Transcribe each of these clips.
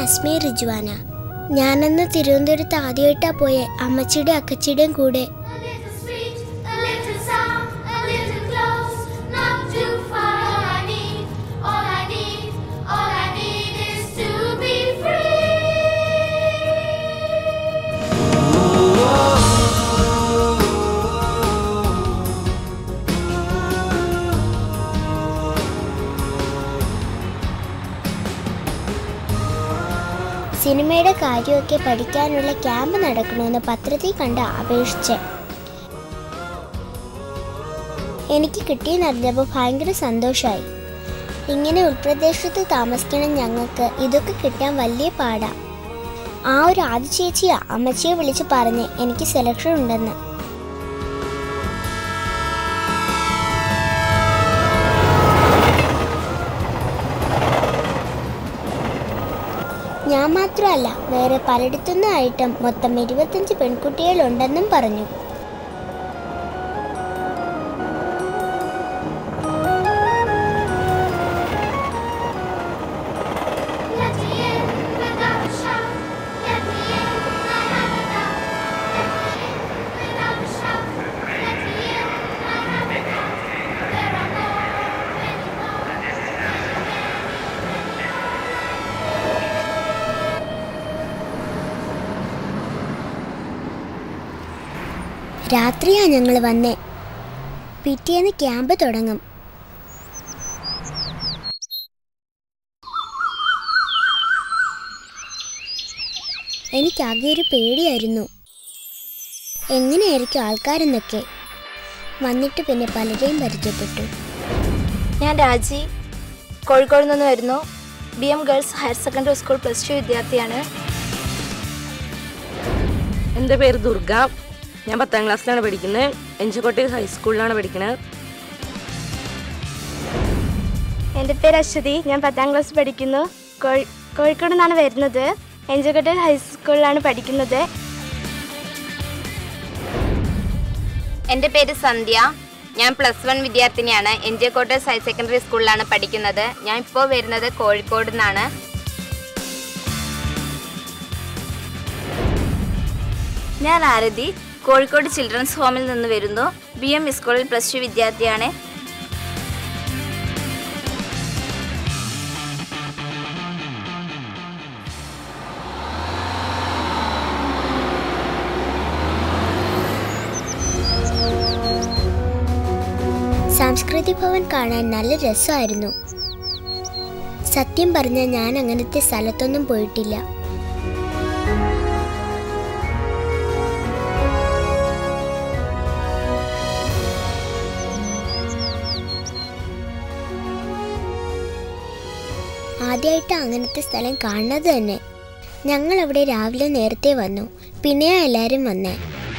Asked me റിജ്വാന ഞാനന്ന് തിരുവനന്തപുരത്ത് ആദ്യമായിട്ടാ പോയെ അമ്മച്ചിയുടെ അക്കച്ചിയുടെയും കൂടെ A little sweet, a little sour, a little close, not too far. All I need, all I need, all I need is to be free. സിനിമയുടെ കാര്യമൊക്കെ പഠിക്കാനുള്ള ക്യാമ്പ് നടക്കണമെന്ന് പത്രത്തിൽ കണ്ട് അപേക്ഷിച്ച് എനിക്ക് കിട്ടിയെന്നറിഞ്ഞപ്പോൾ ഭയങ്കര സന്തോഷമായി ഇങ്ങനെ ഉൾപ്രദേശത്ത് താമസിക്കണം ഞങ്ങൾക്ക് ഇതൊക്കെ കിട്ടാൻ വലിയ പാടാ ആ ഒരു ആദ്യ ചേച്ചിയാ അമ്മച്ചിയെ വിളിച്ച് പറഞ്ഞ് എനിക്ക് സെലക്ഷൻ ഉണ്ടെന്ന് ഞാൻ മാത്രമല്ല വേറെ പലയിടത്തുനിന്നായിട്ടും മൊത്തം ഇരുപത്തഞ്ച് പെൺകുട്ടികളുണ്ടെന്നും പറഞ്ഞു Let me in without a shout. Let me in, I have a doubt. Let me in without a shout. Let me in, I have a doubt. There are more, many more, many, many, many more. രാത്രിയാ ഞങ്ങൾ വന്നേ പിറ്റേന്ന് camp തുടങ്ങും എനിക്കാകെ ഒരു പേടിയായിരുന്നു എങ്ങനെയായിരിക്കും ആൾക്കാരെന്നൊക്കെ വന്നിട്ട് പിന്നെ പലരെയും പരിചയപ്പെട്ടു ഞാൻ രാജി കോഴിക്കോട് നിന്ന് വരുന്നു B M girls higher secondary school plus two വിദ്യാർത്ഥിയാണ് എൻ്റെ പേര് ദുർഗ ഞാൻ പത്താം ക്ലാസ്സിലാണ് പഠിക്കുന്നത് എഞ്ചിക്കോട്ടെ ഹൈസ്കൂളിലാണ് പഠിക്കുന്നത് എൻ്റെ പേര് അശ്വതി ഞാൻ പത്താം ക്ലാസ് പഠിക്കുന്നു കോഴി കോഴിക്കോട് നിന്നാണ് വരുന്നത് എഞ്ചക്കോട്ടയിൽ ഹൈസ്കൂളിലാണ് പഠിക്കുന്നത് എൻ്റെ പേര് സന്ധ്യ ഞാൻ പ്ലസ് വൺ വിദ്യാർത്ഥിനിയാണ് N J quarters higher secondary സ്കൂളിലാണ് പഠിക്കുന്നത് ഞാൻ ഇപ്പോൾ വരുന്നത് കോഴിക്കോട് നിന്നാണ് ഞാൻ ആരതി കോഴിക്കോട് ചിൽഡ്രൻസ് ഹോമിൽ നിന്ന് വരുന്നു ബി എം സ്കൂളിൽ പ്ലസ് ടു വിദ്യാർത്ഥിയാണ് സാംസ്കൃതിക ഭവൻ കാണാൻ നല്ല രസമായിരുന്നു സത്യം പറഞ്ഞാൽ ഞാൻ അങ്ങനത്തെ സ്ഥലത്തൊന്നും പോയിട്ടില്ല ആദ്യമായിട്ട് അങ്ങനത്തെ സ്ഥലം കാണുന്നത് തന്നെ ഞങ്ങൾ അവിടെ രാവിലെ നേരത്തെ വന്നു പിന്നെയാ എല്ലാവരും വന്നേ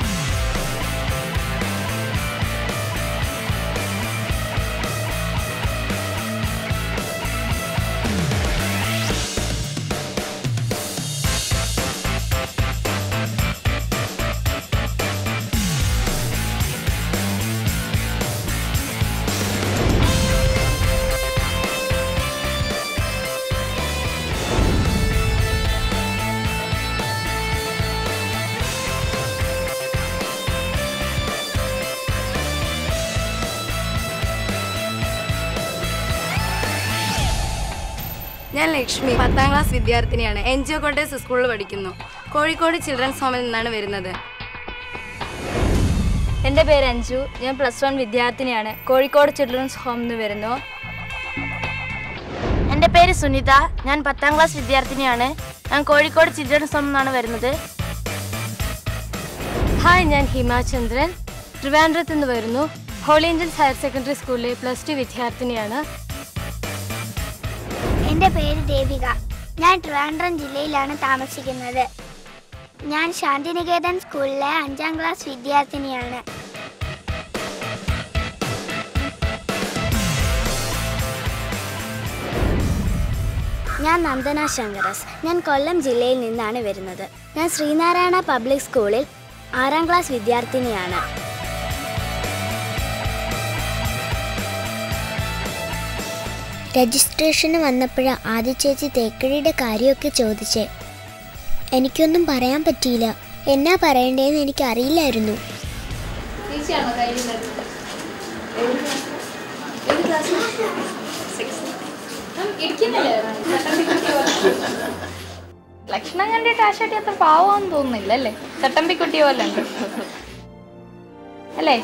ഞാൻ ലക്ഷ്മി പത്താം ക്ലാസ് വിദ്യാർത്ഥിനിയാണ് എൻ ജി ഒ കോട്ടേഴ്സ് സ്കൂളിൽ പഠിക്കുന്നു കോഴിക്കോട് ചിൽഡ്രൻസ് ഹോമിൽ നിന്നാണ് വരുന്നത് എൻ്റെ പേര് അഞ്ജു ഞാൻ പ്ലസ് വൺ വിദ്യാർത്ഥിനിയാണ് കോഴിക്കോട് ചിൽഡ്രൻസ് ഹോമിൽ നിന്ന് വരുന്നു എൻ്റെ പേര് സുനിത ഞാൻ പത്താം ക്ലാസ് വിദ്യാർത്ഥിനിയാണ് ഞാൻ കോഴിക്കോട് ചിൽഡ്രൻസ് ഹോമിൽ നിന്നാണ് വരുന്നത് ഹായ് ഞാൻ ഹിമാചന്ദ്രൻ ട്രിവാൻഡ്രത്ത് നിന്ന് വരുന്നു ഹോളി ഏഞ്ചൽസ് ഹയർ സെക്കൻഡറി സ്കൂളിലെ പ്ലസ് ടു വിദ്യാർത്ഥിനിയാണ് എൻ്റെ പേര് ദേവിക ഞാൻ ട്രിവാൻഡ്രം ജില്ലയിലാണ് താമസിക്കുന്നത് ഞാൻ ശാന്തിനികേതൻ സ്കൂളിലെ അഞ്ചാം ക്ലാസ് വിദ്യാർത്ഥിനിയാണ് ഞാൻ നന്ദന ശങ്കരസ് ഞാൻ കൊല്ലം ജില്ലയിൽ നിന്നാണ് വരുന്നത് ഞാൻ ശ്രീനാരായണ പബ്ലിക് സ്കൂളിൽ ആറാം ക്ലാസ് വിദ്യാർത്ഥിനിയാണ് രജിസ്ട്രേഷന് വന്നപ്പോഴാ ആദ്യ ചേച്ചി തേക്കടിയുടെ കാര്യമൊക്കെ ചോദിച്ചേ എനിക്കൊന്നും പറയാൻ പറ്റിയില്ല എന്നാ പറയണ്ടേന്ന് എനിക്കറിയില്ലായിരുന്നു ലക്ഷണം കണ്ടിട്ട് ആശാട്ടി അത്ര പാവമാന്ന് തോന്നുന്നില്ല അല്ലേ ചട്ടമ്പിക്കുട്ടി പോലെ ഉണ്ട് അല്ലേ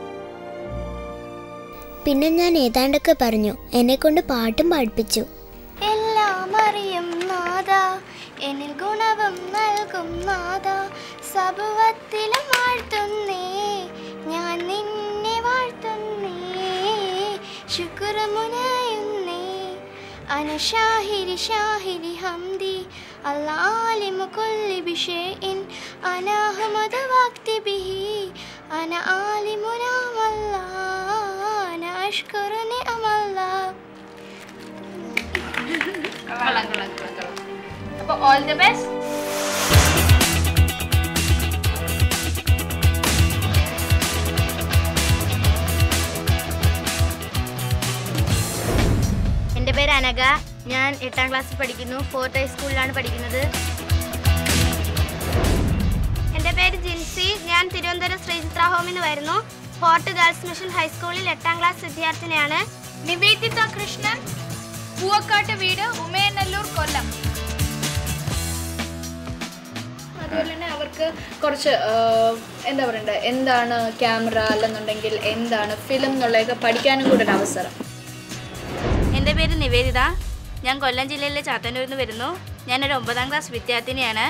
പിന്നെ ഞാൻ ഏതാണ്ടൊക്കെ പറഞ്ഞു എന്നെ കൊണ്ട് പാട്ടും പാടിപ്പിച്ചു എല്ലാം അറിയും നാദ എന്നിൽ ഗുണവും നൽകും നാദ സബുവത്തിലും വാഴ്ത്തുന്നേ ഞാൻ നിന്നെ വാഴ്ത്തുന്നേ ശുക്രമുനയുന്നേ അന ഷാഹിരി ഷാഹിരി ഹംദി العالم كل بشيء أنا أحمد وقت به أنا عالم نعم الله أنا أشكر نعم الله അപ്പൊ ഓൾ ദി ബെസ്റ്റ് എൻ്റെ പേര് അനഘ ഞാൻ എട്ടാം ക്ലാസ്സിൽ പഠിക്കുന്നു ഫോർത്ത് ഹൈസ്കൂളിലാണ് പഠിക്കുന്നത് എൻ്റെ പേര് ജിൻസി ഞാൻ തിരുവനന്തപുരം ശ്രീചിത്ര ഹോമിൽ നിന്ന് വരുന്നു ഫോർട്ട് ഗേൾസ് മിഷൻ ഹൈസ്കൂളിൽ എട്ടാം ക്ലാസ് വിദ്യാർത്ഥിനിയാണ് നിവേദിത കൃഷ്ണൻ പൂവക്കാട്ട് വീട് ഉമയനല്ലൂർ കൊല്ലം അതുപോലെ തന്നെ അവർക്ക് കുറച്ച് ആ, എന്താ പറയണ്ടേ എന്താണ് ക്യാമറ അല്ലെന്നുണ്ടെങ്കിൽ എന്താണ് ഫിലിം എന്നുള്ളതൊക്കെ പഠിക്കാനും കൂടെ ഒരു അവസരം എൻ്റെ പേര് നിവേദിത ഞാൻ കൊല്ലം ജില്ലയിലെ ചാത്തന്നൂരിൽ നിന്ന് വരുന്നു ഞാനൊരു ഒമ്പതാം ക്ലാസ് വിദ്യാർത്ഥിനിയാണ്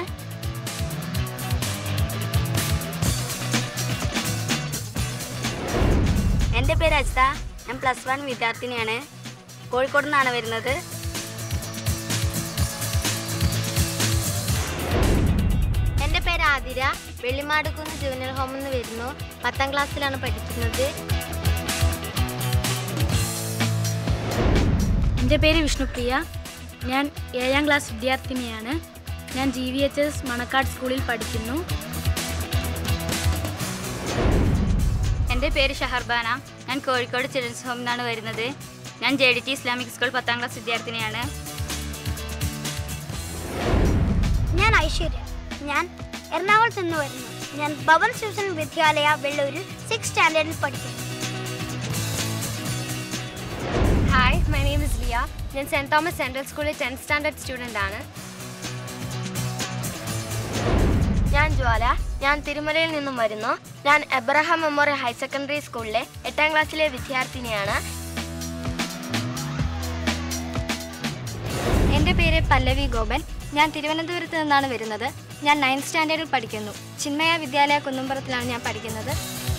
എൻ്റെ പേര് അജിത ഞാൻ പ്ലസ് വൺ വിദ്യാർത്ഥിനിയാണ് കോഴിക്കോട് നിന്നാണ് വരുന്നത് എൻ്റെ പേര് ആതിര വെള്ളിമാടുകുന്ന് ജൂനിയർ ഹോമിൽ നിന്ന് വരുന്നു പത്താം ക്ലാസ്സിലാണ് പഠിക്കുന്നത് എൻ്റെ പേര് വിഷ്ണുപ്രിയ ഞാൻ ഏഴാം ക്ലാസ് വിദ്യാർത്ഥിനിയാണ് ഞാൻ G V H S Manacaud സ്കൂളിൽ പഠിക്കുന്നു എൻ്റെ പേര് ഷഹർബാന ഞാൻ കോഴിക്കോട് ചിൽഡ്രൻസ് ഹോമിൽ നിന്നാണ് വരുന്നത് ഞാൻ J D T Islamic school പത്താം ക്ലാസ് വിദ്യാർത്ഥിനിയാണ് ഞാൻ ഐശ്വര്യ ഞാൻ എറണാകുളത്ത് നിന്ന് വരുന്നു ഞാൻ ഭവൻ ശിവസൻ വിദ്യാലയ വെള്ളൂര് സിക്സ് സ്റ്റാൻഡേർഡിൽ പഠിക്കുന്നു hi my name is Liya ഞാൻ saint Thomas central school tenth standard student ആണ് ഞാൻ ജ്വാല ഞാൻ തിരുമലയിൽ നിന്നും വരുന്നു ഞാൻ എബ്രഹാം മെമ്മോറിയൽ ഹയർ സെക്കൻഡറി സ്കൂളിലെ എട്ടാം ക്ലാസ്സിലെ വിദ്യാർത്ഥിനിയാണ് എൻ്റെ പേര് പല്ലവി ഗോപൻ ഞാൻ തിരുവനന്തപുരത്ത് നിന്നാണ് വരുന്നത് ഞാൻ നയൻത് സ്റ്റാൻഡേർഡിൽ പഠിക്കുന്നു ചിന്മയ വിദ്യാലയ കുന്നുംപുറത്തിലാണ് ഞാൻ പഠിക്കുന്നത്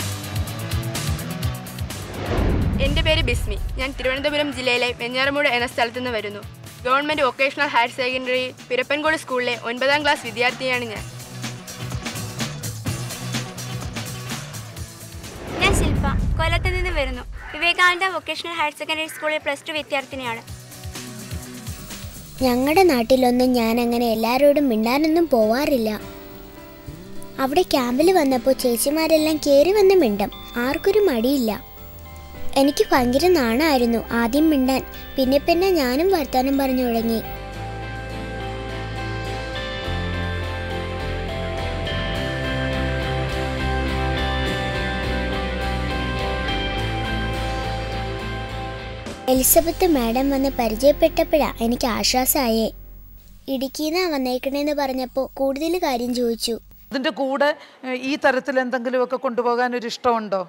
എൻ്റെ പേര് ബിസ്മി ഞാൻ തിരുവനന്തപുരം ജില്ലയിലെ വെഞ്ഞാറമൂട് എന്ന സ്ഥലത്തു നിന്ന് വരുന്നു government vocational higher secondary Pirappancode സ്കൂളിലെ ഒൻപതാം ക്ലാസ് വിദ്യാർത്ഥിയാണ് ഞാൻ ഞാൻ ശില്പ കൊല്ലത്ത് നിന്ന് വരുന്നു വിവേകാനന്ദ വൊക്കേഷണൽ ഹയർ സെക്കൻഡറി സ്കൂളിൽ പ്ലസ് ടു വിദ്യാർത്ഥിനിയാണ് ഞങ്ങളുടെ നാട്ടിലൊന്നും ഞാൻ അങ്ങനെ എല്ലാവരോടും മിണ്ടാനൊന്നും പോവാറില്ല അവിടെ ക്യാമ്പിൽ വന്നപ്പോൾ ചേച്ചിമാരെല്ലാം കയറി വന്ന് മിണ്ടും ആർക്കൊരു മടിയില്ല എനിക്ക് ഭയങ്കര നാണമായിരുന്നു ആദ്യം മിണ്ടാൻ പിന്നെ പിന്നെ ഞാനും വർത്താനം പറഞ്ഞു തുടങ്ങി എലിസബത്ത് മാഡം വന്ന് പരിചയപ്പെട്ടപ്പോഴാ എനിക്ക് ആശ്വാസമായേ ഇടുക്കിന്നാ വന്നേക്കണേന്ന് പറഞ്ഞപ്പോൾ കൂടുതൽ കാര്യം ചോദിച്ചു അതിൻ്റെ കൂടെ ഏഹ്, ഈ തരത്തിൽ എന്തെങ്കിലുമൊക്കെ കൊണ്ടുപോകാൻ ഒരു ഇഷ്ടമുണ്ടോ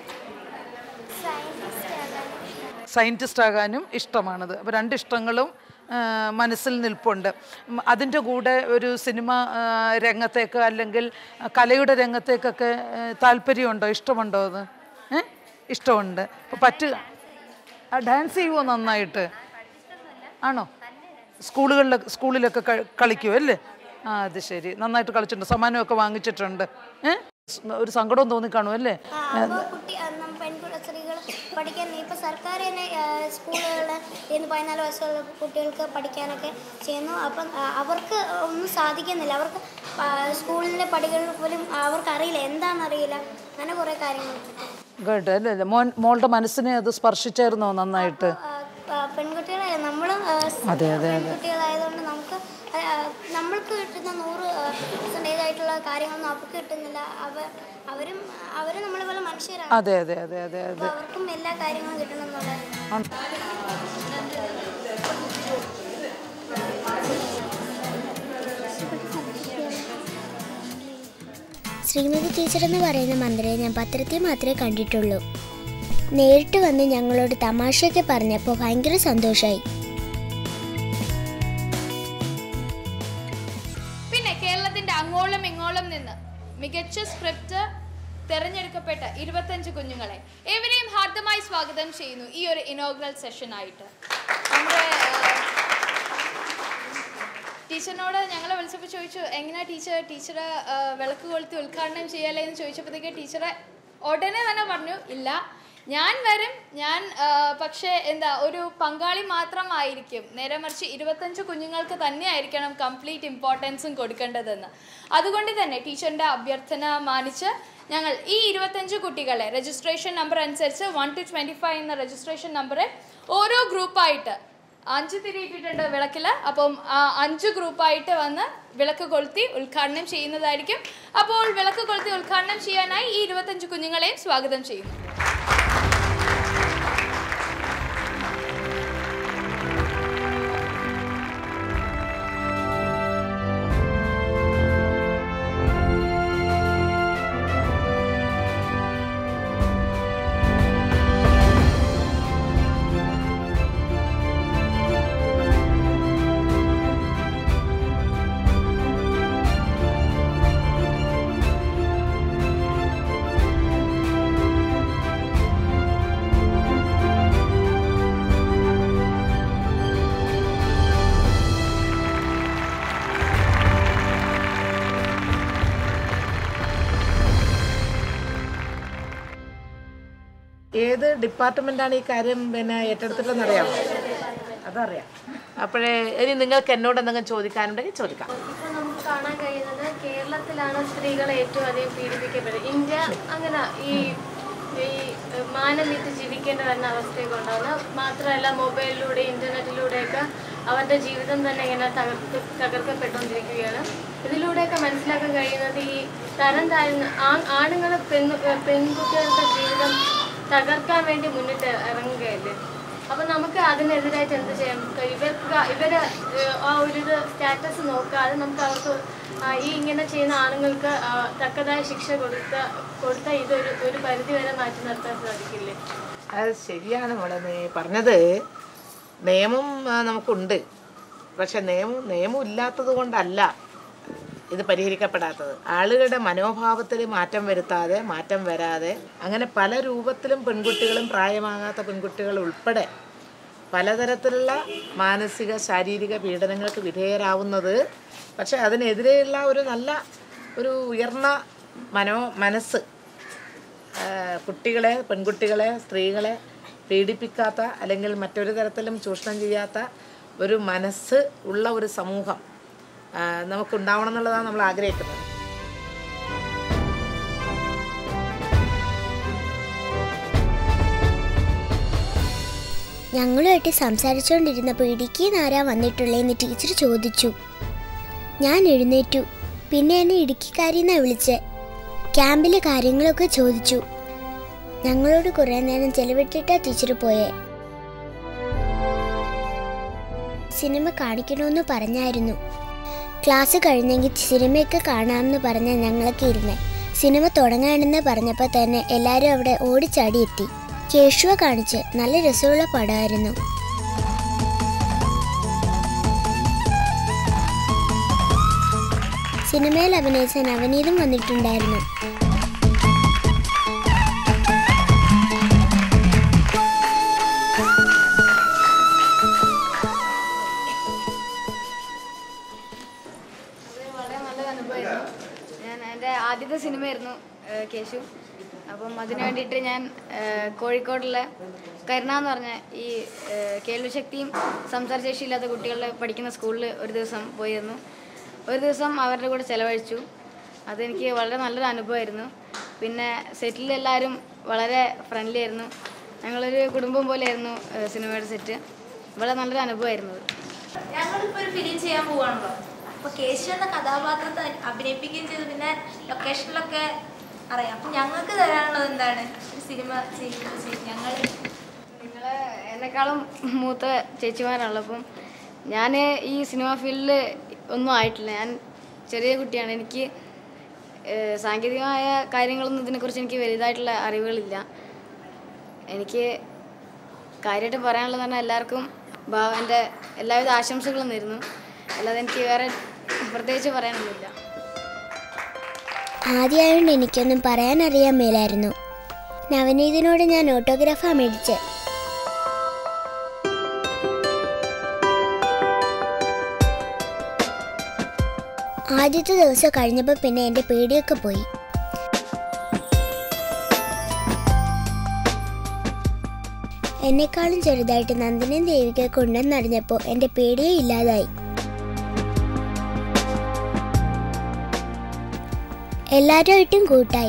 സയൻറ്റിസ്റ്റ് ആകാനും ഇഷ്ടമാണത് അപ്പോൾ രണ്ട് ഇഷ്ടങ്ങളും ആ, മനസ്സിൽ നിൽപ്പുണ്ട് ഉം, അതിൻ്റെ കൂടെ ഒരു സിനിമ ആ, രംഗത്തേക്ക് അല്ലെങ്കിൽ കലയുടെ രംഗത്തേക്കൊക്കെ ഏ, താല്പര്യമുണ്ടോ ഇഷ്ടമുണ്ടോ അത് ഏ ഇഷ്ടമുണ്ട് അപ്പോൾ പറ്റുക ആ ഡാൻസ് ചെയ്യുമോ നന്നായിട്ട് ആണോ സ്കൂളുകളിലൊക്കെ സ്കൂളിലൊക്കെ ക- കളിക്കുമോ അല്ലേ ആ അത് ശരി നന്നായിട്ട് കളിച്ചിട്ടുണ്ട് സമ്മാനമൊക്കെ വാങ്ങിച്ചിട്ടുണ്ട് ഏ സ് ഒരു സങ്കടവും തോന്നിക്കാണും അല്ലേ അപ്പോൾ കുട്ടി പെൺകുട്ടി സ്ത്രീകൾ പഠിക്കാൻ ഇപ്പോൾ സർക്കാർ തന്നെ സ്കൂളുകളിൽ ഇന്ന് പതിനാല് വയസ്സുള്ള കുട്ടികൾക്ക് പഠിക്കാനൊക്കെ ചെയ്യുന്നു അപ്പം ആ, അവർക്ക് ഒന്നും സാധിക്കുന്നില്ല അവർക്ക് ആ, സ്കൂളിലെ പടികളിൽ പോലും അവർക്ക് അറിയില്ല എന്താണെന്നറിയില്ല അങ്ങനെ കുറേ കാര്യങ്ങൾ ഗഡ് അല്ലേ അല്ലേ? മോൻ മോളുടെ മനസ്സിനെ അത് സ്പർശിച്ചായിരുന്നോ നന്നായിട്ട് ആ, ആ, പെൺകുട്ടികളെ അതെ, അതെ, അതെ. കുട്ടികളായതുകൊണ്ട് നമുക്ക് ആ, നമ്മൾക്ക് കിട്ടുന്ന നൂറ് പെർസെൻറ്റേജ് ആയിട്ടുള്ള കാര്യങ്ങളൊന്നും അവർക്ക് കിട്ടുന്നില്ല അവർ അവരും അവരും നമ്മളെ പോലെ മനുഷ്യരാണ് അതെ അതെ അതെ അതെ അതെ അപ്പോൾ അവർക്കും എല്ലാ കാര്യങ്ങളും കിട്ടണം എന്നുള്ളത് ശ്രീമതി ടീച്ചർ എന്ന് പറയുന്ന മന്ത്രിയെ ഞാൻ പത്രത്തിൽ മാത്രമേ കണ്ടിട്ടുള്ളൂ നേരിട്ട് വന്ന് ഞങ്ങളോട് തമാശയൊക്കെ പറഞ്ഞപ്പോൾ ഭയങ്കര സന്തോഷമായി പിന്നെ കേരളത്തിന്റെ അങ്ങോളം ഇങ്ങോളം നിന്ന് മികച്ച സ്ക്രിപ്റ്റ് തെരഞ്ഞെടുക്കപ്പെട്ട ഇരുപത്തഞ്ച് കുഞ്ഞുങ്ങളെ ഏവരെയും ഹാർദമായി സ്വാഗതം ചെയ്യുന്നു ഈ ഒരു ഇനോഗ്രൽ സെഷൻ ആയിട്ട് നമ്മുടെ ടീച്ചറിനോട് ഞങ്ങളെ വിളിച്ചപ്പോൾ ചോദിച്ചു എങ്ങനെയാ ടീച്ചർ ടീച്ചർ വിളക്ക് കൊളുത്തി ഉദ്ഘാടനം ചെയ്യാലേ എന്ന് ചോദിച്ചപ്പോഴത്തേക്ക് ടീച്ചറെ ഉടനെ തന്നെ പറഞ്ഞു ഇല്ല ഞാൻ വരും ഞാൻ ആ, പക്ഷേ എന്താ ഒരു പങ്കാളി മാത്രമായിരിക്കും നേരെ മറിച്ച് ഇരുപത്തഞ്ച് കുഞ്ഞുങ്ങൾക്ക് തന്നെ ആയിരിക്കണം കംപ്ലീറ്റ് ഇമ്പോർട്ടൻസും കൊടുക്കേണ്ടതെന്ന് അതുകൊണ്ട് തന്നെ ടീച്ചറിൻ്റെ അഭ്യർത്ഥന മാനിച്ച് ഞങ്ങൾ ഈ ഇരുപത്തഞ്ച് കുട്ടികളെ രജിസ്ട്രേഷൻ നമ്പർ അനുസരിച്ച് വൺ ടു ട്വൻറ്റി ഫൈവ് എന്ന രജിസ്ട്രേഷൻ നമ്പറെ ഓരോ ഗ്രൂപ്പായിട്ട് അഞ്ച് തിരിയിട്ടിട്ടുണ്ട് വിളക്കിൽ അപ്പം ആ അഞ്ച് ഗ്രൂപ്പായിട്ട് വന്ന് വിളക്ക് കൊളുത്തി ഉദ്ഘാടനം ചെയ്യുന്നതായിരിക്കും അപ്പോൾ വിളക്ക് കൊളുത്തി ഉദ്ഘാടനം ചെയ്യാനായി ഈ ഇരുപത്തഞ്ച് കുഞ്ഞുങ്ങളെയും സ്വാഗതം ചെയ്യുന്നു ഏത് ഡിപ്പാർട്ട്മെന്റാണ് ഈ കാര്യം പിന്നെ ഏറ്റെടുത്തിട്ടെന്ന് അറിയാമോ അതറിയാം അപ്പോഴേ ഇനി നിങ്ങൾക്ക് എന്നോട് എന്തെങ്കിലും ചോദിക്കാനുണ്ടെങ്കിൽ ചോദിക്കാം ഇപ്പോൾ നമുക്ക് കാണാൻ കഴിയുന്നത് കേരളത്തിലാണ് സ്ത്രീകളെ ഏറ്റവും അധികം പീഡിപ്പിക്കപ്പെടുന്നത് ഇന്ത്യ അങ്ങനെ ഈ ഈ മാനം വിറ്റ് ജീവിക്കേണ്ടി വരുന്ന അവസ്ഥയൊക്കെ ഉണ്ടാകുന്നത് മാത്രമല്ല മൊബൈലിലൂടെ ഇൻ്റർനെറ്റിലൂടെയൊക്കെ അവരുടെ ജീവിതം തന്നെ ഇങ്ങനെ തകർക്ക് തകർക്കപ്പെട്ടുകൊണ്ടിരിക്കുകയാണ് ഇതിലൂടെയൊക്കെ മനസ്സിലാക്കാൻ കഴിയുന്നത് ഈ തരം താഴ്ന്ന ആണുങ്ങൾ പെണ്ണു പെൺകുട്ടികളുടെ ജീവിതം തകർക്കാൻ വേണ്ടി മുന്നിട്ട് ഇറങ്ങുകയല്ലേ അപ്പൊ നമുക്ക് അതിനെതിരായിട്ട് എന്ത് ചെയ്യാം ഇവർക്ക് ഇവര് ഏഹ്, ആ ഒരു ഇത് സ്റ്റാറ്റസ് നോക്കാതെ നമുക്ക് അവർക്ക് ആ, ഈ ഇങ്ങനെ ചെയ്യുന്ന ആണുങ്ങൾക്ക് ആ, തക്കതായ ശിക്ഷ കൊടുത്ത കൊടുത്ത ഇതൊരു ഒരു പരിധി വരെ മാറ്റി നിർത്താൻ സാധിക്കില്ലേ അത് ശരിയാണ് മോളെ നീ പറഞ്ഞത് നിയമം ആ, നമുക്കുണ്ട് പക്ഷെ നിയമം നിയമം ഇല്ലാത്തത് കൊണ്ടല്ല ഇത് പരിഹരിക്കപ്പെടാത്തത് ആളുകളുടെ മനോഭാവത്തിൽ മാറ്റം വരുത്താതെ മാറ്റം വരാതെ അങ്ങനെ പല രൂപത്തിലും പെൺകുട്ടികളും പ്രായമാകാത്ത പെൺകുട്ടികൾ ഉൾപ്പെടെ പലതരത്തിലുള്ള മാനസിക ശാരീരിക പീഡനങ്ങൾക്ക് വിധേയരാവുന്നത് പക്ഷെ അതിനെതിരെയുള്ള ഒരു നല്ല ഒരു ഉയർന്ന മനോ മനസ്സ് ആ, കുട്ടികളെ പെൺകുട്ടികളെ സ്ത്രീകളെ പീഡിപ്പിക്കാത്ത അല്ലെങ്കിൽ മറ്റൊരു തരത്തിലും ചൂഷണം ചെയ്യാത്ത ഒരു മനസ്സ് ഉള്ള ഒരു സമൂഹം ആ, നമുക്കുണ്ടാവണം എന്നുള്ളതാണ് നമ്മൾ ആഗ്രഹിക്കുന്നത് ഞങ്ങളുമായിട്ട് സംസാരിച്ചുകൊണ്ടിരുന്നപ്പോൾ ഇടുക്കിയിൽ നിന്ന് ആരാ വന്നിട്ടുള്ളതെന്ന് ടീച്ചർ ചോദിച്ചു ഞാൻ എഴുന്നേറ്റു പിന്നെ എന്നെ ഇടുക്കിക്കാരിന്നാ വിളിച്ച് ക്യാമ്പിലെ കാര്യങ്ങളൊക്കെ ചോദിച്ചു ഞങ്ങളോട് കുറേ നേരം ചെലവിട്ടിട്ടാ ടീച്ചർ പോയേ സിനിമ കാണിക്കണമെന്ന് പറഞ്ഞായിരുന്നു ക്ലാസ് കഴിഞ്ഞെങ്കിൽ സിനിമയൊക്കെ കാണാമെന്ന് പറഞ്ഞ ഞങ്ങളൊക്കെ ഇരുന്നേ സിനിമ തുടങ്ങാണെന്ന് പറഞ്ഞപ്പോൾ തന്നെ എല്ലാവരും അവിടെ ഓടിച്ചാടി എത്തി കേശുവ കാണിച്ച് നല്ല രസമുള്ള പടമായിരുന്നു സിനിമയിൽ അഭിനയിച്ച നവനീതും വന്നിട്ടുണ്ടായിരുന്നു അത് വളരെ നല്ലൊരു അനുഭവമായിരുന്നു ഞാൻ എൻ്റെ ആദ്യത്തെ സിനിമയായിരുന്നു ഏഹ്, കേശു അപ്പം അതിനു വേണ്ടിയിട്ട് ഞാൻ ഏഹ്, കോഴിക്കോടുള്ള കരുണ എന്ന് പറഞ്ഞ ഈ ഏഹ്, കേൾവിശക്തിയും സംസാരശേഷിയില്ലാത്ത കുട്ടികളുടെ പഠിക്കുന്ന സ്കൂളിൽ ഒരു ദിവസം പോയിരുന്നു ഒരു ദിവസം അവരുടെ കൂടെ ചിലവഴിച്ചു അതെനിക്ക് വളരെ നല്ലൊരു അനുഭവമായിരുന്നു പിന്നെ സെറ്റിൽ എല്ലാവരും വളരെ ഫ്രണ്ട്ലി ആയിരുന്നു ഞങ്ങളൊരു കുടുംബം പോലെയായിരുന്നു ഏഹ്, സിനിമയുടെ സെറ്റ് വളരെ നല്ലൊരു അനുഭവമായിരുന്നു അത് ഞങ്ങളിപ്പോൾ ഒരു ഫിലിം ചെയ്യാൻ പോവാണല്ലോ അപ്പോൾ കേശു എന്ന കഥാപാത്രത്തെ അഭിനയിപ്പിക്കുകയും ചെയ്തു പിന്നെ ലൊക്കേഷനിലൊക്കെ അറിയാം അപ്പം ഞങ്ങൾക്ക് തരാനുള്ളത് എന്താണ് ഒരു സിനിമ ചെയ്യുമ്പോൾ ഞങ്ങൾ നിങ്ങൾ എന്നെക്കാളും മൂത്ത ചേച്ചിമാരാണല്ലോ അപ്പം ഞാൻ ഈ സിനിമ ഫീൽഡിൽ ഒന്നും ആയിട്ടില്ല ഞാൻ ചെറിയ കുട്ടിയാണ് എനിക്ക് ഏഹ്, സാങ്കേതികമായ കാര്യങ്ങളൊന്നും ഇതിനെക്കുറിച്ച് എനിക്ക് വലുതായിട്ടുള്ള അറിവുകളില്ല എനിക്ക് കാര്യമായിട്ട് പറയാനുള്ളത് പറഞ്ഞാൽ എല്ലാവർക്കും ഭാവൻ്റെ എല്ലാവിധ ആശംസകളും നേരുന്നു അല്ലാതെ എനിക്ക് വേറെ പ്രത്യേകിച്ച് പറയാനൊന്നുമില്ല ആദ്യമായോണ്ട് എനിക്കൊന്നും പറയാൻ അറിയാൻ മേലായിരുന്നു നവനീതിനോട് ഞാൻ ഓട്ടോഗ്രാഫാ മേടിച്ച് ആദ്യത്തെ ദിവസം കഴിഞ്ഞപ്പോൾ പിന്നെ എൻ്റെ പേടിയൊക്കെ പോയി എന്നെക്കാളും ചെറുതായിട്ട് നന്ദനം ദേവിക കൊണ്ടെന്നറിഞ്ഞപ്പോൾ എൻ്റെ പേടിയേ ഇല്ലാതായി എല്ലാവരുമായിട്ടും കൂട്ടായി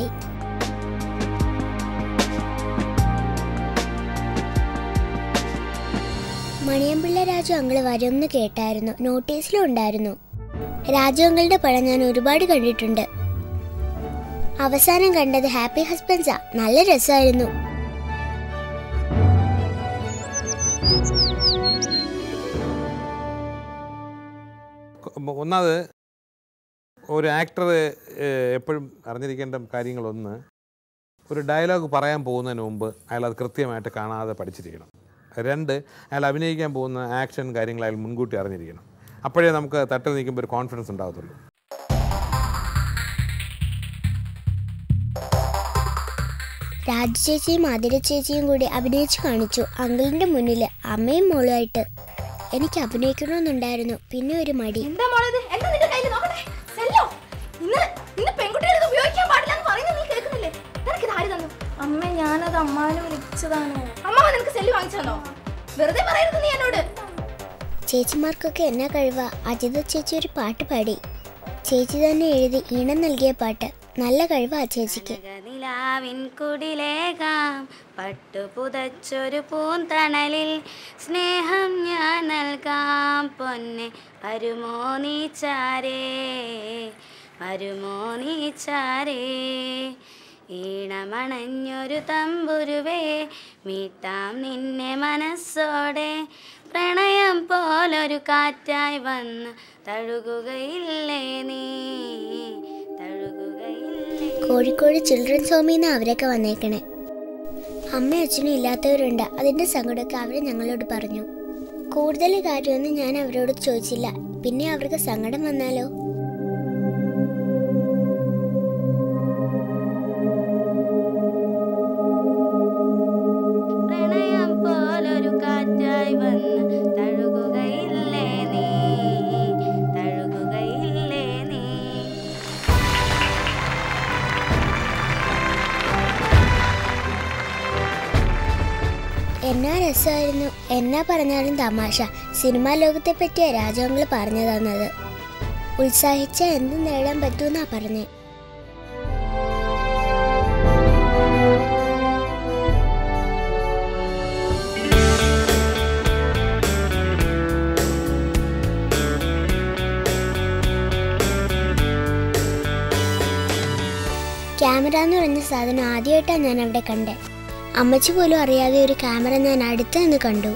മണിയമ്പിള്ള രാജു അങ്കിള് വരുമെന്ന് കേട്ടായിരുന്നു നോട്ടീസിലും ഉണ്ടായിരുന്നു രാജു അങ്കിളുടെ പടം ഞാൻ ഒരുപാട് കണ്ടിട്ടുണ്ട് അവസാനം കണ്ടത് ഹാപ്പി ഹസ്ബൻഡ്സാ നല്ല രസമായിരുന്നു ഒന്നാമത് ഒരു ആക്ടർ എപ്പോഴും അറിഞ്ഞിരിക്കേണ്ട കാര്യങ്ങളൊന്ന് ഒരു ഡയലോഗ് പറയാൻ പോകുന്നതിന് മുമ്പ് അയാൾ അത് കൃത്യമായിട്ട് കാണാതെ പഠിച്ചിരിക്കണം രണ്ട് അയാൾ അഭിനയിക്കാൻ പോകുന്ന ആക്ഷൻ കാര്യങ്ങൾ അയാൾ മുൻകൂട്ടി അറിഞ്ഞിരിക്കണം അപ്പോഴേ നമുക്ക് തട്ടിൽ നിൽക്കുമ്പോൾ ഒരു കോൺഫിഡൻസ് ഉണ്ടാകത്തുള്ളൂ രാജു ചേച്ചിയും ആതിര ചേച്ചിയും കൂടി അഭിനയിച്ചു കാണിച്ചു അങ്കിളിന്റെ മുന്നിൽ അമ്മയും മോളുമായിട്ട് എനിക്ക് അഭിനയിക്കണമെന്നുണ്ടായിരുന്നു പിന്നെ ഒരു മടി എന്താ മോളത് എന്താ നിന്റെ കയ്യിൽ നോക്കട്ടെ സെല്ലോ ഇന്ന് ഇന്ന് പെൺകുട്ടികൾ ഇത് ഉപയോഗിക്കാൻ പാടില്ല എന്ന് പറയുന്നത് നീ കേൾക്കുന്നില്ലേ നിനക്ക് ഇത് ആര് തന്നു അമ്മ ഞാനത് അമ്മാനെ വിളിച്ചതാണ് അമ്മാവ നിനക്ക് സെല്ല് വാങ്ങിച്ചു തന്നോ വെറുതെ പറയരുത് നീ എന്നോട് ചേച്ചിമാർക്കൊക്കെ എന്നാ കഴിവാ അജിത ചേച്ചി ഒരു പാട്ട് പാടി ചേച്ചി തന്നെ എഴുതി ഈണം നൽകിയ പാട്ട് നല്ല കഴിവാ ചേച്ചിക്ക് നിലാവിൻ കുടിലേകാം പട്ടുപുതച്ചൊരു പൂന്തണലിൽ സ്നേഹം ഞാൻ നൽകാം പൊന്നെ വരുമോ നീ ചാരേ വരുമോ നീ ചാരേ ഈണമണഞ്ഞൊരു തമ്പുരുവേ മീട്ടാം നിന്നെ മനസ്സോടെ പ്രണയം പോലൊരു കാറ്റായി വന്ന് തഴുകുകയില്ലേ നീ തഴുകുകയില്ലേ കോഴിക്കോട് ചിൽഡ്രൻസ് ഹോമിൽ നിന്ന് അവരൊക്കെ വന്നേക്കണേ അമ്മയും അച്ഛനും ഇല്ലാത്തവരുണ്ട് അതിന്റെ സങ്കടമൊക്കെ അവർ ഞങ്ങളോട് പറഞ്ഞു കൂടുതൽ കാര്യമൊന്നും ഞാൻ അവരോട് ചോദിച്ചില്ല പിന്നെ അവർക്ക് സങ്കടം വന്നാലോ പ്രണയം പോലൊരു കാറ്റായി വന്ന് തഴുകുകയില്ലേ നീ തഴുകുകയില്ലേ നീ എന്നാ രസമായിരുന്നു എന്നാ പറഞ്ഞാലും തമാശ സിനിമാ ലോകത്തെ പറ്റിയ രാജാങ്ങൾ പറഞ്ഞു തന്നത് ഉത്സാഹിച്ച എന്ത് നേടാൻ പറ്റൂന്നാ പറഞ്ഞേ ക്യാമറ എന്ന് പറഞ്ഞ സാധനം ആദ്യമായിട്ടാണ് ഞാൻ അവിടെ കണ്ടേ അമ്മച്ചി പോലും അറിയാതെ ഒരു ക്യാമറ ഞാൻ അടുത്ത് നിന്ന് കണ്ടു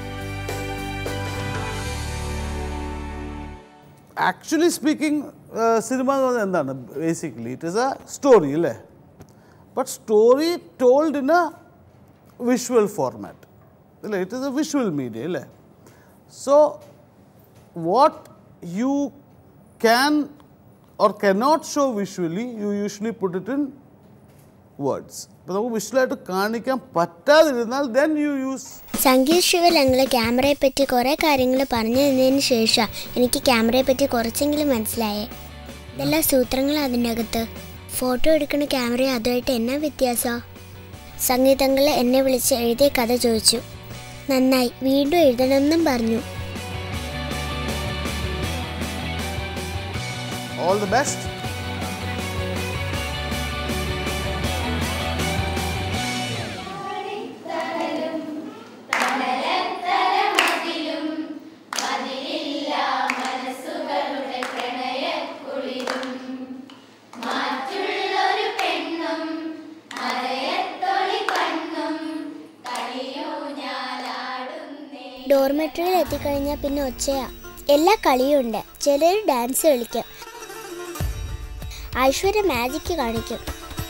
ആക്ച്വലി സ്പീക്കിംഗ് സിനിമ എന്ന് പറഞ്ഞാൽ എന്താണ് basically it is a story അല്ലേ but story told in a visual format അല്ലേ it is a visual media അല്ലേ so what you can or cannot show visually you usually put it in words അപ്പോൾ നമുക്ക് വിഷ്വലായിട്ട് കാണിക്കാൻ പറ്റാതിരുന്നാൽ then you use സംഗീത് ശിവൽ ഞങ്ങൾ ക്യാമറയെ പറ്റി കുറേ കാര്യങ്ങൾ പറഞ്ഞു തന്നതിന് ശേഷം എനിക്ക് ക്യാമറയെ പറ്റി കുറച്ചെങ്കിലും മനസ്സിലായേ ഇതെല്ലാം സൂത്രങ്ങൾ അതിൻ്റെ അകത്ത് ഫോട്ടോ എടുക്കുന്ന ക്യാമറയും അതുമായിട്ട് എന്നാ വ്യത്യാസം സംഗീതങ്ങൾ എന്നെ വിളിച്ച് എഴുതിയ കഥ ചോദിച്ചു നന്നായി വീണ്ടും എഴുതണമെന്നും പറഞ്ഞു ഓൾ ദി ബെസ്റ്റ് തണലും തണലത്തരമതിലും മതിലിൽ ഡോർമെട്രിയിൽ എത്തിക്കഴിഞ്ഞാൽ പിന്നെ ഒച്ചയാ എല്ലാ കളിയുണ്ട് ചിലർ ഡാൻസ് കളിക്കും ഐശ്വര്യ മാജിക് കാണിക്കും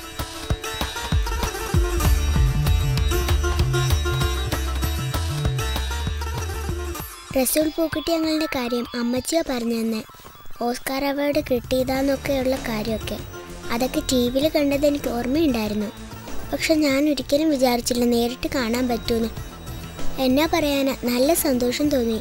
റസൂൽ പൂക്കുട്ടി ഞങ്ങളുടെ കാര്യം അമ്മച്ചിയാ പറഞ്ഞു തന്നെ ഓസ്കാർ അവാർഡ് കിട്ടിയതാന്നൊക്കെയുള്ള കാര്യമൊക്കെ അതൊക്കെ ടി വിയിൽ കണ്ടത് എനിക്ക് ഓർമ്മയുണ്ടായിരുന്നു പക്ഷെ ഞാൻ ഒരിക്കലും വിചാരിച്ചില്ല നേരിട്ട് കാണാൻ പറ്റൂന്ന് എന്നാ പറയാനാ നല്ല സന്തോഷം തോന്നി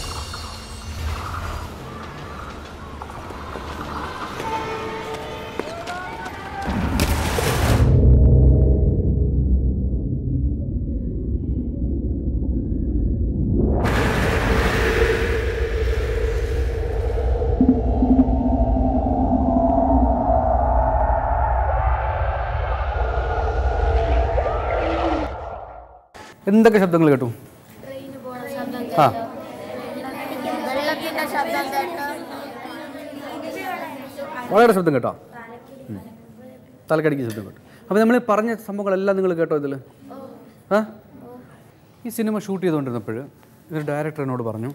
എന്തൊക്കെ ശബ്ദങ്ങൾ കേട്ടു ആ വെള്ളത്തിന്റെ ശബ്ദം കേട്ടോ വളരെ ശബ്ദം കേട്ടോ ഉം. തലക്കടിക്ക് ശബ്ദം കേട്ടോ അപ്പോൾ നമ്മൾ പറഞ്ഞ സംഭവങ്ങളെല്ലാം നിങ്ങൾ കേട്ടോ ഇതിൽ ആ ഈ സിനിമ ഷൂട്ട് ചെയ്തുകൊണ്ടിരുന്നപ്പോൾ ഒരു ഡയറക്ടർ എന്നോട് പറഞ്ഞു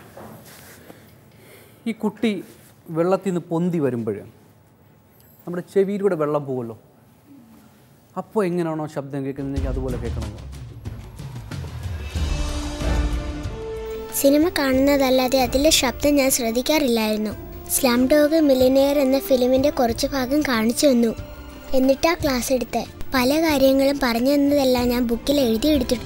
ഈ കുട്ടി വെള്ളത്തിൽ നിന്ന് പൊന്തി വരുമ്പോൾ നമ്മുടെ ചെവിയിലൂടെ വെള്ളം പോകുമല്ലോ അപ്പോൾ എങ്ങനെയാണോ ശബ്ദം കേൾക്കുന്നതെങ്കിൽ അതുപോലെ കേൾക്കണമെന്ന് സിനിമ കാണുന്നതല്ലാതെ അതിലെ ശബ്ദം ഞാൻ ശ്രദ്ധിക്കാറില്ലായിരുന്നു സ്ലം ഡോഗ് മിലിനെയർ എന്ന ഫിലിമിന്റെ കുറച്ച് ഭാഗം കാണിച്ചു തന്നു എന്നിട്ടാ ക്ലാസ് എടുത്ത് പല കാര്യങ്ങളും പറഞ്ഞു തന്നതെല്ലാം ഞാൻ ബുക്കിൽ എഴുതിയെടുത്തിട്ടു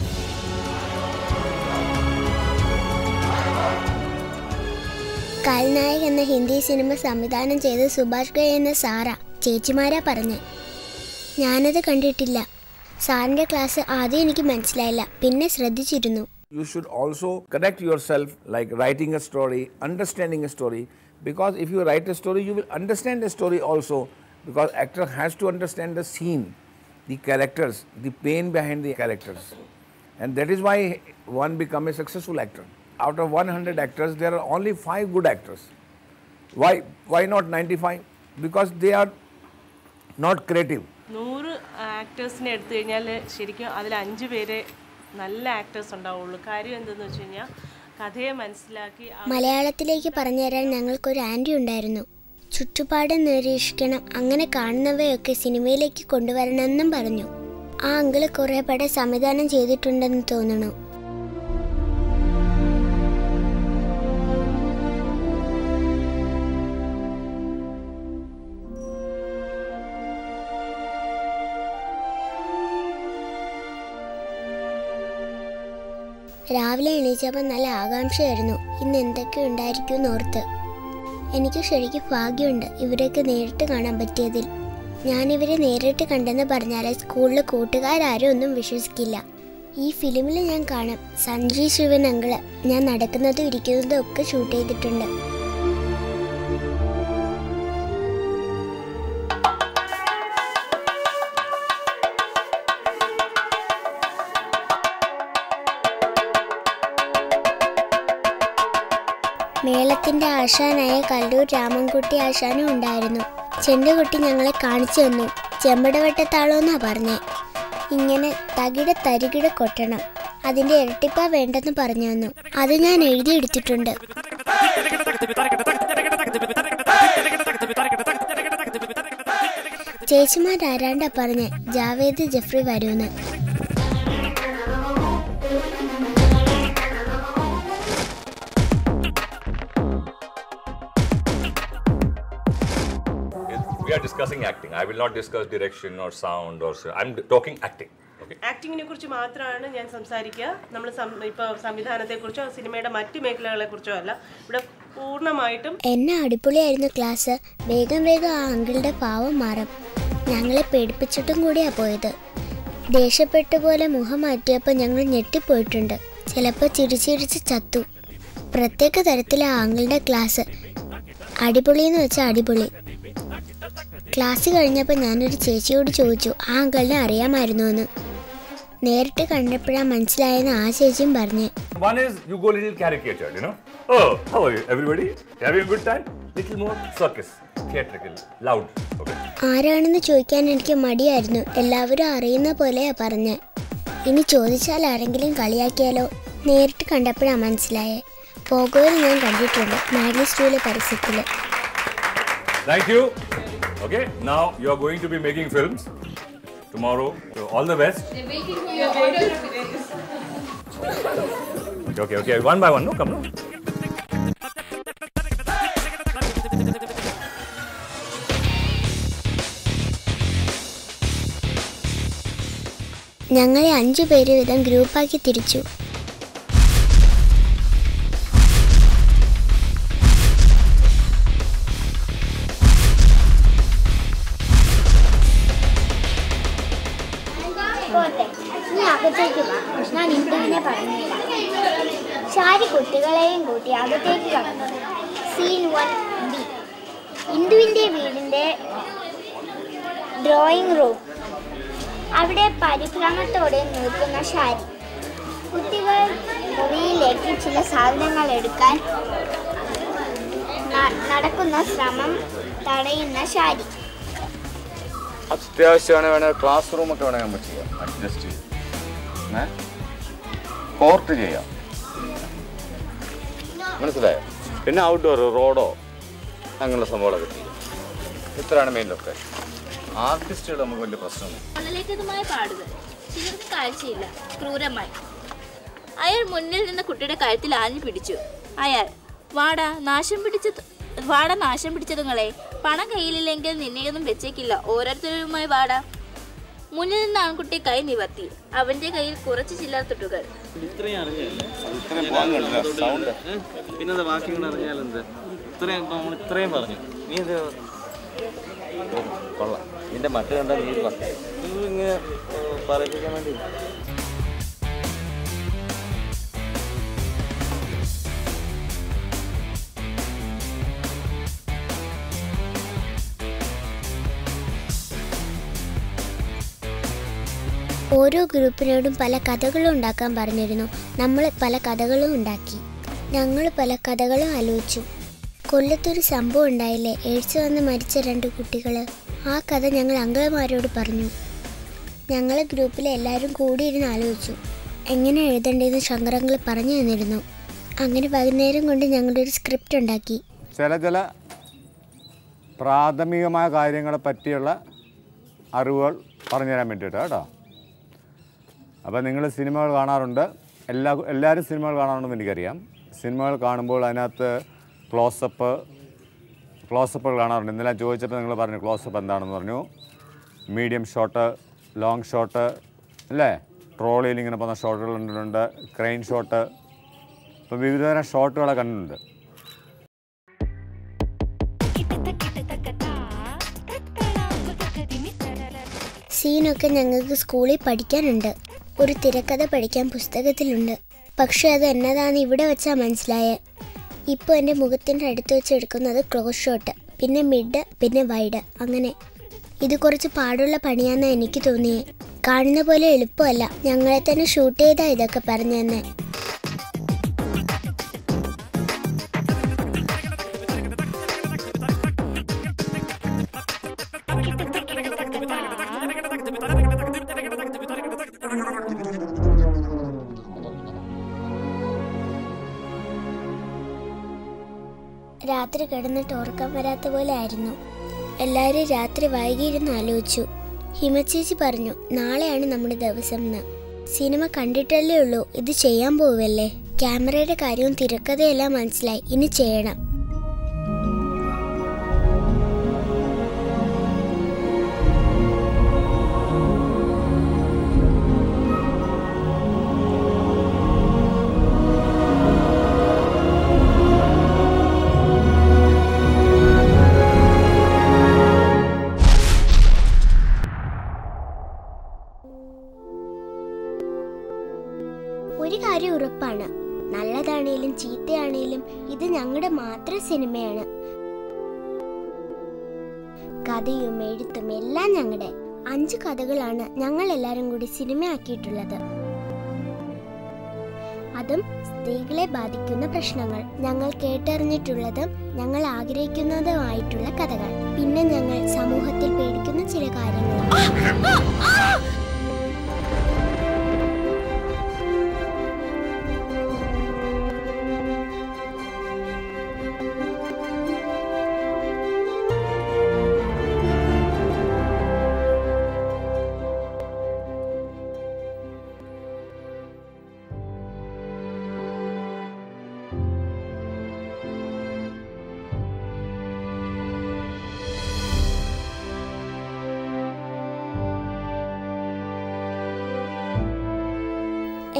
കാൽനായക് എന്ന ഹിന്ദി സിനിമ സംവിധാനം ചെയ്ത് സുഭാഷ് ഗയ എന്ന സാറ ചേച്ചിമാരാ പറഞ്ഞ് ഞാനത് കണ്ടിട്ടില്ല സാറിൻ്റെ ക്ലാസ് ആദ്യം എനിക്ക് മനസ്സിലായില്ല പിന്നെ ശ്രദ്ധിച്ചിരുന്നു You should also connect yourself like writing a story, understanding a story. Because if you write a story, you will understand the story also. Because actor has to understand the scene, the characters, the pain behind the characters, and that is why one become a successful actor. Out of 100 actors, there are only five good actors. Why? Why not 95? Because they are not creative. നൂറ് ആക്ടേഴ്സിനെ എടുത്തു കഴിഞ്ഞാൽ ശരിക്കും അതിൽ അഞ്ച് പേരെ നല്ല actors ഉണ്ടാവുള്ളൂ കാര്യം എന്തെന്ന് വെച്ച് കഴിഞ്ഞാൽ കഥയെ മനസ്സിലാക്കി ആ- മലയാളത്തിലേക്ക് പറഞ്ഞുതരാൻ ഞങ്ങൾക്കൊരു ആൻറ്റി ഉണ്ടായിരുന്നു ചുറ്റുപാട് നിരീക്ഷിക്കണം അങ്ങനെ കാണുന്നവയൊക്കെ സിനിമയിലേക്ക് കൊണ്ടുവരണമെന്നും പറഞ്ഞു ആ അങ്കിള് കുറെ പടം സംവിധാനം ചെയ്തിട്ടുണ്ടെന്ന് തോന്നണു രാവിലെ എണീച്ചപ്പോൾ നല്ല ആകാംക്ഷയായിരുന്നു ഇന്ന് എന്തൊക്കെ ഉണ്ടായിരിക്കും എന്നോർത്ത് എനിക്ക് ശരിക്കും ഭാഗ്യമുണ്ട് ഇവരെയൊക്കെ നേരിട്ട് കാണാൻ പറ്റിയതിൽ ഞാൻ ഇവരെ നേരിട്ട് കണ്ടെന്ന് പറഞ്ഞാൽ സ്കൂളിൽ കൂട്ടുകാരും ഒന്നും വിശ്വസിക്കില്ല ഈ ഫിലിമിൽ ഞാൻ കാണാം സഞ്ജയ് ശിവൻ അങ്കിള് ഞാൻ നടക്കുന്നതും ഇരിക്കുന്നതും ഒക്കെ ഷൂട്ട് ചെയ്തിട്ടുണ്ട് മേളത്തിന്റെ ആശാനായ കല്ലൂർ രാമൻകുട്ടി ആശാനും ഉണ്ടായിരുന്നു ചെണ്ടുകുട്ടി ഞങ്ങളെ കാണിച്ചു തന്നു ചെമ്പടവട്ടത്താളോന്നാ പറഞ്ഞേ ഇങ്ങനെ തകിട തരികിട കൊട്ടണം അതിന്റെ ഇരട്ടിപ്പ വേണ്ടെന്ന് പറഞ്ഞു തന്നു അത് ഞാൻ എഴുതിയെടുത്തിട്ടുണ്ട് ചേച്ചിമാരാരാണ്ടാ പറഞ്ഞേ ജാവേദ് ജഫ്രി വരുമെന്ന് We are discussing acting. I will not discuss direction or sound or. s- I'm d- talking acting. Okay. ആക്ടിങ്ങിനെ കുറിച്ച് മാത്രമാണ് ഞാൻ സംസാരിക്കുക നമ്മൾ ഇപ്പോൾ സംവിധാനത്തെക്കുറിച്ചോ സിനിമയുടെ മറ്റ് മേഖലകളെക്കുറിച്ചോ അല്ല ഇവിടെ പൂർണ്ണമായിട്ടും എന്നെ അടിപൊളിയായിരുന്നു ക്ലാസ് വേഗം വേഗം ആ അങ്കിളുടെ ഭാവം മാറും ഞങ്ങളെ പേടിപ്പിച്ചിട്ടും കൂടിയാ പോയത് ദേഷ്യപ്പെട്ട പോലെ മുഖം മാറ്റിയപ്പോൾ ഞങ്ങൾ ഞെട്ടിപ്പോയിട്ടുണ്ട് ചിലപ്പോൾ ചിരിച്ചിരിച്ച് ചത്തു പ്രത്യേക തരത്തിലെ ആ അങ്കിളുടെ ക്ലാസ് അടിപൊളി എന്ന് വെച്ചാൽ അടിപൊളി ക്ലാസ് കഴിഞ്ഞപ്പോൾ ഞാനൊരു ചേച്ചിയോട് ചോദിച്ചു ആ അങ്കിളിനെ അറിയാമായിരുന്നു എന്ന് നേരിട്ട് കണ്ടപ്പോഴാണ് മനസ്സിലായെന്ന് ആ ചേച്ചിയും പറഞ്ഞേ One is you go little caricatured, you know. Oh, how are you, everybody? Having a good time? Little more circus, theatrical, loud. Okay. ആരാണെന്ന് ചോദിക്കാൻ എനിക്ക് മടിയായിരുന്നു എല്ലാവരും അറിയുന്ന പോലെയാ പറഞ്ഞ് ഇനി ചോദിച്ചാൽ ആരെങ്കിലും കളിയാക്കിയാലോ നേരിട്ട് കണ്ടപ്പോഴാണ് മനസ്സിലായേ പോഗോയിൽ ഞാൻ കണ്ടിട്ടുണ്ട് മാഗി സ്റ്റൂവിലെ പരസ്യത്തിൽ Thank you. Okay, now you are going to be making films tomorrow. So all the best. Okay, okay, okay. One by one. No, come no. ഞങ്ങളെ അഞ്ചു പേര് വീതം ഗ്രൂപ്പാക്കി തിരിച്ചു പോട്ടെ നീ അകത്തേക്ക് വാ ഞാൻ ഇന്ദുവിനെ പറഞ്ഞില്ല ഷാരി കുട്ടികളെയും കൂട്ടി അകത്തേക്ക് കടന്നു സീൻ വൺ ബി ഇന്ദുവിൻ്റെ വീടിൻ്റെ ഡ്രോയിങ് റൂം അവിടെ പരിഭ്രമത്തോടെ നിൽക്കുന്ന ഷാരി കുട്ടികൾ മുറിയിലേക്ക് ചില സാധനങ്ങൾ എടുക്കാൻ ന- നടക്കുന്ന ശ്രമം തടയുന്ന ഷാരി അത്യാവശ്യമാണ് വേണേൽ ക്ലാസ് റൂമൊക്കെ വേണമെങ്കിൽ നമുക്ക് ചെയ്യാം അഡ്ജസ്റ്റ് ചെയ്യും ഏ കോർട്ട് ചെയ്യാം മനസ്സിലായോ പിന്നെ ഔട്ട്ഡോർ റോഡോ അങ്ങനെയുള്ള സംഭവങ്ങളൊക്കെ ചെയ്യും ഇത്രയാണ് മെയിൻ ലൊക്കേഷൻ ആർട്ടിസ്റ്റുകൾ നമുക്ക് വലിയ പ്രശ്നമൊന്നും ലളിതമായ പാടുകൾ ചിലർക്ക് കാഴ്ചയില്ല ക്രൂരമായി അയാൾ മുന്നിൽ നിന്ന കുട്ടിയുടെ കഴുത്തിൽ ആഞ്ഞു പിടിച്ചു അയാൾ വാട നാശം പിടിച്ചത് വാട നാശം പിടിച്ചതുങ്ങളെ പണം കയ്യിലില്ലെങ്കിൽ നിന്നെയൊന്നും വെച്ചേക്കില്ല ഓരോരുത്തരുമായി വാട മുന്നിൽ നിന്ന് ആൺകുട്ടി കൈ നിവർത്തി അവന്റെ കയ്യിൽ കുറച്ച് ചില്ലറ തുട്ടുകൾ ഇത്രയും അറിഞ്ഞല്ലേ ഇത്രയും പോകാൻ കണ്ടില്ല, sound. പിന്നെ വാക്യങ്ങൾ അറിഞ്ഞാലെന്ത് ഇത്രയും നമ്മൾ ഇത്രയും പറഞ്ഞു നീ ഇത് കൊള്ളാം നിന്റെ മട്ട് കണ്ടാൽ നീ ഇത് പറഞ്ഞു ഇത് ഇങ്ങനെ ഏഹ്, പറയിപ്പിക്കാൻ വേണ്ടി ഓരോ ഗ്രൂപ്പിനോടും പല കഥകളും ഉണ്ടാക്കാൻ പറഞ്ഞിരുന്നു നമ്മൾ പല കഥകളും ഉണ്ടാക്കി ഞങ്ങൾ പല കഥകളും ആലോചിച്ചു കൊല്ലത്തൊരു സംഭവം ഉണ്ടായില്ലേ എഴുത്തു വന്ന് മരിച്ച രണ്ട് കുട്ടികൾ ആ കഥ ഞങ്ങൾ അങ്കിളമാരോട് പറഞ്ഞു ഞങ്ങൾ ഗ്രൂപ്പിലെ എല്ലാവരും കൂടിയിരുന്ന് ആലോചിച്ചു എങ്ങനെ എഴുതേണ്ടതെന്ന് ശങ്കരങ്ങൾ പറഞ്ഞു തന്നിരുന്നു അങ്ങനെ വൈകുന്നേരം കൊണ്ട് ഞങ്ങളൊരു സ്ക്രിപ്റ്റ് ഉണ്ടാക്കി ചില ചില പ്രാഥമികമായ കാര്യങ്ങളെ പറ്റിയുള്ള അറിവുകൾ പറഞ്ഞുതരാൻ വേണ്ടിയിട്ട് കേട്ടോ അപ്പോൾ നിങ്ങൾ സിനിമകൾ കാണാറുണ്ട് എല്ലാ എല്ലാവരും സിനിമകൾ കാണാറുണ്ടെന്ന് എനിക്കറിയാം സിനിമകൾ കാണുമ്പോൾ അതിനകത്ത് ക്ലോസപ്പ് ക്ലോസപ്പുകൾ കാണാറുണ്ട് ഇന്നലെ ഞാൻ ചോദിച്ചപ്പോൾ നിങ്ങൾ പറഞ്ഞു ക്ലോസപ്പ് എന്താണെന്ന് പറഞ്ഞു മീഡിയം ഷോട്ട് ലോങ് ഷോട്ട് അല്ലേ ട്രോളിയിൽ ഇങ്ങനെ പോകുന്ന ഷോട്ടുകൾ കണ്ടിട്ടുണ്ട് ക്രെയിൻ ഷോട്ട് ഇപ്പോൾ വിവിധതരം ഷോട്ടുകളെ കണ്ടിട്ടുണ്ട് സീനൊക്കെ ഞങ്ങൾക്ക് സ്കൂളിൽ പഠിക്കാനുണ്ട് ഒരു തിരക്കഥ പഠിക്കാൻ പുസ്തകത്തിലുണ്ട് പക്ഷെ അത് എന്നതാന്ന് ഇവിടെ വെച്ചാൽ മനസ്സിലായേ ഇപ്പോൾ എൻ്റെ മുഖത്തിൻ്റെ അടുത്ത് വെച്ച് എടുക്കുന്നത് ക്ലോസ് ഷോട്ട് പിന്നെ മിഡ് പിന്നെ വൈഡ് അങ്ങനെ ഇത് കുറച്ച് പാടുള്ള പണിയാന്ന് എനിക്ക് തോന്നിയേ കാണുന്ന പോലെ എളുപ്പമല്ല ഞങ്ങളെ തന്നെ ഷൂട്ട് ചെയ്താ ഇതൊക്കെ പറഞ്ഞു തന്നെ രാത്രി കിടന്നിട്ട് ഉറക്കം വരാത്ത പോലെ ആയിരുന്നു എല്ലാവരും രാത്രി വൈകിയിരുന്ന് ആലോചിച്ചു ഹിമചേച്ചി പറഞ്ഞു നാളെയാണ് നമ്മുടെ ദിവസം എന്ന് സിനിമ കണ്ടിട്ടല്ലേ ഉള്ളൂ ഇത് ചെയ്യാൻ പോവല്ലേ ക്യാമറയുടെ കാര്യവും തിരക്കഥയെല്ലാം മനസ്സിലായി ഇനി ചെയ്യണം ഒരു കാര്യം ഉറപ്പാണ് നല്ലതാണേലും ചീത്തയാണേലും ഇത് ഞങ്ങളുടെ മാത്രം സിനിമയാണ് കഥയും എഴുത്തും എല്ലാം ഞങ്ങളുടെ അഞ്ച് കഥകളാണ് ഞങ്ങൾ എല്ലാവരും കൂടി സിനിമയാക്കിയിട്ടുള്ളത് അതും സ്ത്രീകളെ ബാധിക്കുന്ന പ്രശ്നങ്ങൾ ഞങ്ങൾ കേട്ടറിഞ്ഞിട്ടുള്ളതും ഞങ്ങൾ ആഗ്രഹിക്കുന്നതുമായിട്ടുള്ള കഥകൾ പിന്നെ ഞങ്ങൾ സമൂഹത്തിൽ പേടിക്കുന്ന ചില കാര്യങ്ങളും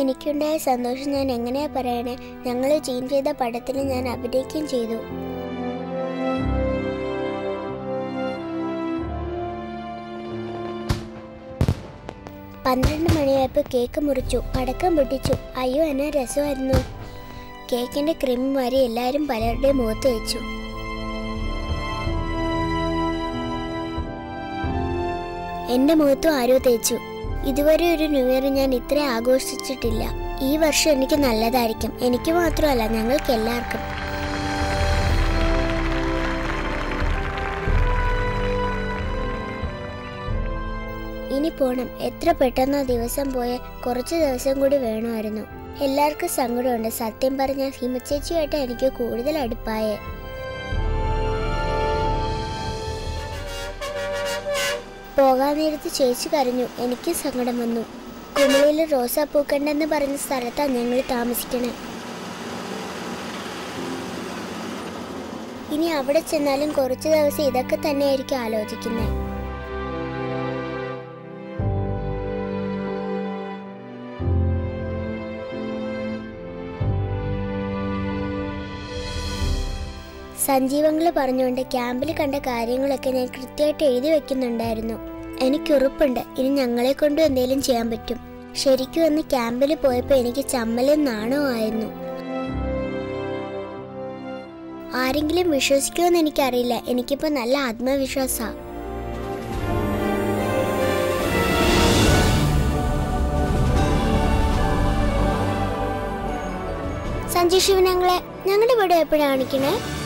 എനിക്കുണ്ടായ സന്തോഷം ഞാൻ എങ്ങനെയാ പറയണേ ഞങ്ങൾ ടീം ചെയ്ത പടത്തിൽ ഞാൻ അഭിനയിക്കുകയും ചെയ്തു പന്ത്രണ്ട് മണിയായപ്പോൾ കേക്ക് മുറിച്ചു പടക്കം പൊട്ടിച്ചു അയ്യോ എന്നാ രസമായിരുന്നു കേക്കിന്റെ ക്രീം വാരി എല്ലാവരും പലരുടെയും മുഖത്ത് വെച്ചു എന്റെ മുഖത്തും ആരോ തേച്ചു ഇതുവരെ ഒരു ന്യൂ ഇയർ ഞാൻ ഇത്ര ആഘോഷിച്ചിട്ടില്ല ഈ വർഷം എനിക്ക് നല്ലതായിരിക്കും എനിക്ക് മാത്രമല്ല ഞങ്ങൾക്ക് എല്ലാവർക്കും ഇനി പോണം എത്ര പെട്ടെന്ന് ആ ദിവസം പോയ കുറച്ച് ദിവസം കൂടി വേണമായിരുന്നു എല്ലാവർക്കും സങ്കടമുണ്ട് സത്യം പറഞ്ഞാൽ ഹിമച്ചേച്ചിയായിട്ട് എനിക്ക് കൂടുതൽ അടുപ്പായേ പോകാൻ നേരത്ത് ചേച്ചി കരഞ്ഞു എനിക്ക് സങ്കടം വന്നു കുമളിയിൽ റോസാ പൂക്കണ്ടെന്ന് പറഞ്ഞ സ്ഥലത്താണ് ഞങ്ങൾ താമസിക്കണേ ഇനി അവിടെ ചെന്നാലും കുറച്ച് ദിവസം ഇതൊക്കെ തന്നെയായിരിക്കും ആലോചിക്കുന്നത് സഞ്ജീവങ്ങൾ പറഞ്ഞുകൊണ്ട് ക്യാമ്പിൽ കണ്ട കാര്യങ്ങളൊക്കെ ഞാൻ കൃത്യമായിട്ട് എഴുതി വെക്കുന്നുണ്ടായിരുന്നു എനിക്ക് ഉറപ്പുണ്ട് ഇനി ഞങ്ങളെ കൊണ്ടും എന്തെങ്കിലും ചെയ്യാൻ പറ്റും ശരിക്കും അന്ന് ക്യാമ്പിൽ പോയപ്പോൾ എനിക്ക് ചമ്മലും നാണവും ആയിരുന്നു ആരെങ്കിലും വിശ്വസിക്കുമെന്ന് എനിക്കറിയില്ല എനിക്കിപ്പോൾ നല്ല ആത്മവിശ്വാസമാണ് സഞ്ജയ് ശിവൻ ഞങ്ങളെ ഞങ്ങളുടെ വീട് എപ്പോഴാണ് കാണിക്കണേ